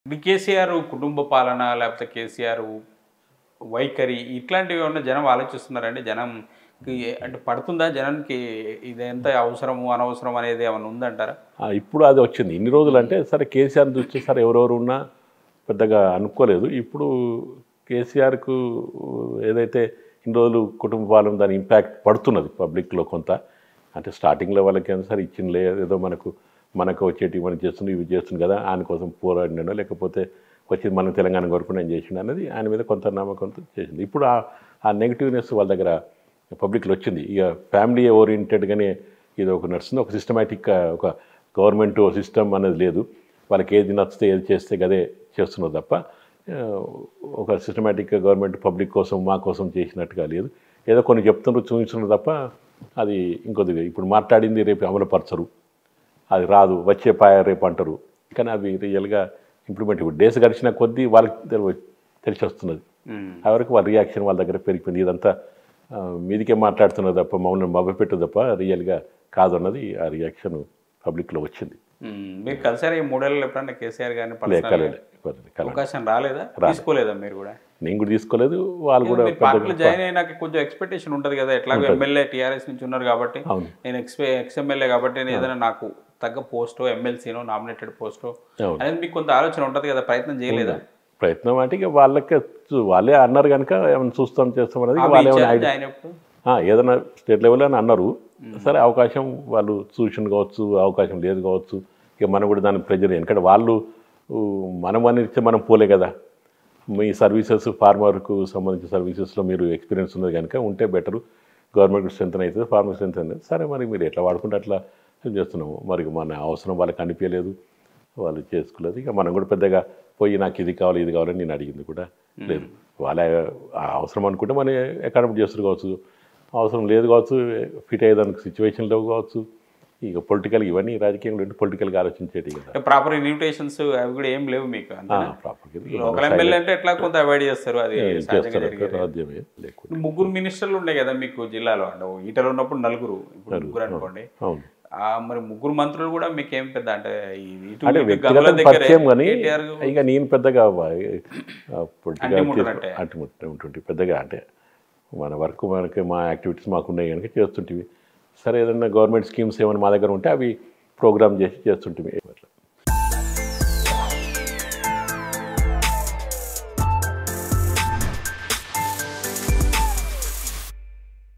ఇప్పుడు కేసీఆర్ కుటుంబ పాలన లేకపోతే కేసీఆర్ వైఖరి ఇట్లాంటివి ఏమన్నా జనం ఆలోచిస్తున్నారండి జనం అంటే పడుతుందా జనానికి ఇది ఎంత అవసరము అనవసరం అనేది ఏమైనా ఉందంటారా ఆ, ఇప్పుడు అది వచ్చింది ఇన్ని రోజులు అంటే సరే కేసీఆర్ చూస్తే సరే ఎవరెవరు ఉన్నా పెద్దగా అనుకోలేదు ఇప్పుడు కేసీఆర్కు ఏదైతే ఇన్ని రోజులు కుటుంబ పాలన దాని ఇంపాక్ట్ పడుతున్నది పబ్లిక్లో కొంత అంటే స్టార్టింగ్లో వాళ్ళకి ఏమో సరే ఇచ్చిందిలే ఏదో మనకు మనకు వచ్చేటి మనం చేస్తుంది ఇవి చేస్తుంది కదా ఆయన కోసం పోరాడినాడో లేకపోతే వచ్చి మన తెలంగాణ కోరుకుని ఆయన చేసిండు అనేది ఆయన మీద కొంత నమ్మకంతో చేసింది ఇప్పుడు ఆ ఆ నెగిటివ్నెస్ వాళ్ళ దగ్గర పబ్లిక్లో వచ్చింది ఇక ఫ్యామిలీ ఓరియంటెడ్గానే ఇది ఒక నడుస్తుంది ఒక సిస్టమేటిక్ ఒక గవర్నమెంట్ సిస్టమ్ అనేది లేదు వాళ్ళకి ఏది నచ్చితే ఏది చేస్తే అదే చేస్తున్నారు తప్ప ఆ, ఒక సిస్టమేటిక్గా గవర్నమెంట్ పబ్లిక్ కోసం మా కోసం చేసినట్టుగా లేదు ఏదో కొన్ని చెప్తున్నారు చూపించున్నారు తప్ప అది ఇంకొద్దిగా ఇప్పుడు మాట్లాడింది రేపు అమలుపరచరు అది రాదు వచ్చే పాయ రేపు అంటారు కానీ అవి రియల్గా ఇంప్లిమెంట్ ఇప్పుడు డేస్ గడిచిన కొద్దీ వాళ్ళకి తెలి- తెలిసి వస్తున్నది ఆ వరకు వాళ్ళ రియాక్షన్ వాళ్ళ దగ్గర పెరిగిపోయింది ఇదంతా ఆ, మీదికే మాట్లాడుతున్నది తప్ప మమ్మల్ని మభ్యపెట్టు తప్ప రియల్గా కాదు అన్నది ఆ రియాక్షన్ పబ్లిక్లో వచ్చింది మ్మ్. మీరు కలిసారా ఈ మూడేళ్ళు ఎప్పుడన్నా కేసీఆర్ గారిని లే personal గా? కలలేదు కలలేదు. అవకాశం రాలేదా తీసుకోలేదా మీరు కూడా నేను కూడా తీసుకోలేదు వాళ్ళు కూడా మీరు పార్టీలో జాయిన్ అయినాక కొంచెం ఎక్స్పెక్టేషన్ ఉంటుంది కదా ఎట్లాగో ఎమ్మెల్యే టీఆర్ఎస్ నుంచి ఉన్నారు కాబట్టి అవును. నేను ఎక్స్పె ఎక్స్ ఎమ్మెల్యే కాబట్టి నేను ఏదైనా నాకు తగ్గ పోస్టో ఎమ్మెల్సీనో నామినేటెడ్ పోస్టో అవును. అనేది మీకు కొంత ఆలోచన ఉంటుంది కదా ప్రయత్నం చేయలేదా ప్రయత్నం అంటే ఇక వాళ్ళకే చూ- వాళ్ళే అన్నారు కనుక ఏమైనా చూస్తాం చేస్తాం అనేది వాళ్ళు ఏమైనా ఐడియా జాయిన్ ఎప్పుడు ఆ, ఏదైనా స్టేట్ లెవెల్ అని అన్నారు సరే అవకాశం వాళ్ళు సూచన కావచ్చు అవకాశం లేదు కావచ్చు ఇక మనం కూడా దానికి ప్రెజర్ ఎందుకంటే వాళ్ళు ఊ, మనం అని ఇస్తే మనం పోలే కదా మీ సర్వీసెస్ ఫార్మర్కు సంబంధించిన సర్వీసెస్లో మీరు ఎక్స్పీరియన్స్ ఉన్నది కనుక ఉంటే బెటరు గవర్నమెంట్ స్ట్రెంత్ అవుతుంది ఫార్మర్ స్ట్రెంత్ అవుతుంది సరే మరి మీరు ఎట్లా వాడుకుంటే అట్లా చేస్తున్నాము మరి మన అవసరం వాళ్ళకి అనిపించలేదు వాళ్ళు చేసుకోలేదు ఇక మనం కూడా పెద్దగా పోయి నాకు ఇది కావాలి ఇది కావాలని నేను అడిగింది కూడా లేదు వాళ్ళ ఆ అవసరం అనుకుంటే మనం అకాడమిక్ చేస్తారు కావచ్చు అవసరం లేదు కావచ్చు ఫిట్ అయ్యేదానికి సిచ్యువేషన్లో కావచ్చు ఇక పొలిటికల్ ఇవన్నీ రాజకీయంలో పొలిటికల్గా ఆలోచించేటి కదా ప్రాపర్ ఇన్విటేషన్స్ అవి కూడా ఏం లేవు మీకు అంతే ప్రాపర్గా లోకల్ ఎమ్మెల్యే అంటే ఎట్లా కొంత అవాయిడ్ చేస్తారు అది సహజంగా జరిగేది రాజ్యమే లేకుండా ముగ్గురు మినిస్టర్లు ఉండే కదా మీకు జిల్లాలో అంటే ఈటలు ఉన్నప్పుడు నలుగురు ఇప్పుడు ముగ్గురు అనుకోండి అవును ఆ మరి ముగ్గురు మంత్రులు కూడా మీకు ఏం పెద్ద అంటే ఈ ఇటు అంటే ఇటు గంగుల వ్యక్తిగత దగ్గరే పరిచయం కానీ కేటీఆర్ ఇక నేను పెద్దగా పొలిటికల్ అంటిముట్టనంటే. అంటుముట్టే ఉంటుంది పెద్దగా అంటే మన వర్క్ మనకి మా యాక్టివిటీస్ మాకు ఉన్నాయి కనుక చేస్తుంటివి సరే ఏదైనా గవర్నమెంట్ స్కీమ్స్ ఏమైనా మా దగ్గర ఉంటే అవి ప్రోగ్రామ్ చేసి చేస్తుంటివి అట్లా